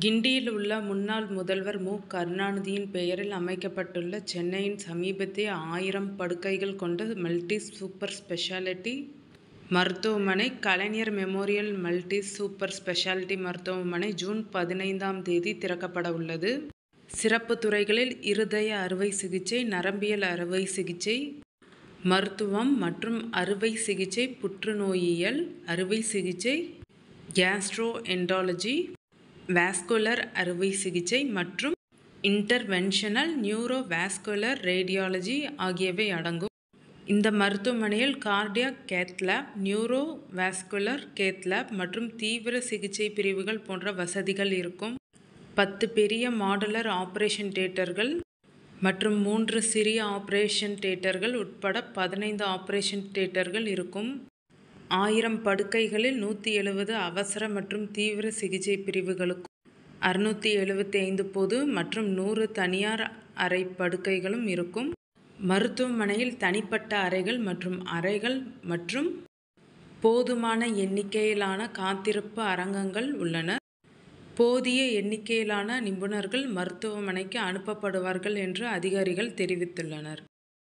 கிண்டியில் உள்ள முன்னாள் முதல்வர் மு. கருணாநிதியின் பெயரில் அமைக்கப்பட்டுள்ள சென்னையின் சமீபத்திய ஆயிரம் படுக்கைகள் கொண்ட மல்டி சூப்பர் ஸ்பெஷாலிட்டி மருத்துவமனை Kalaignar memorial multi super speciality மருத்துவமனை ஜூன் பதினைந்தாம் தேதி திறக்கப்பட உள்ளது. சிறப்பு துறைகளில் இருதய அறுவை சிகிச்சை நரம்பியல் அறுவை சிகிச்சை மருத்துவம் மற்றும் அறுவை சிகிச்சை புற்றுநோயியல் அறுவை சிகிச்சை கேஸ்ட்ரோ என்டாலஜி வாஸ்குலர் அறுவை சிகிச்சை மற்றும் இன்டர்வென்ஷனல் நியூரோ வாஸ்குலர் ரேடியாலஜி ஆகியவை அடங்கும். இந்த மருத்துவமனையில் cardiac cath lab neuro vascular cath lab மற்றும் தீவிர சிகிச்சை பிரிவுகள் போன்ற வசதிகள் இருக்கும். பத்து பெரிய மாடுலர் ஆபரேஷன் தியேட்டர்கள் மற்றும் மூன்று சிறிய ஆபரேஷன் தியேட்டர்கள் உட்பட பதினைந்து ஆபரேஷன் தியேட்டர்கள் இருக்கும். ஆயிரம் படுக்கைகளில் நூற்று எழுபது அவசர மற்றும் தீவிர சிகிச்சை பிரிவுகளுக்கும் அறுநூற்று எழுபத்தைந்து பொது மற்றும் நூறு தனியார் அறை படுக்கைகளும் இருக்கும். மருத்துவமனையில் தனிப்பட்ட அறைகள் மற்றும் அறைகள் மற்றும் போதுமான எண்ணிக்கையிலான காத்திருப்பு அரங்கங்கள் உள்ளன. போதிய எண்ணிக்கையிலான நிபுணர்கள் மருத்துவமனைக்கு அனுப்பப்படுவார்கள் என்று அதிகாரிகள் தெரிவித்துள்ளனர்.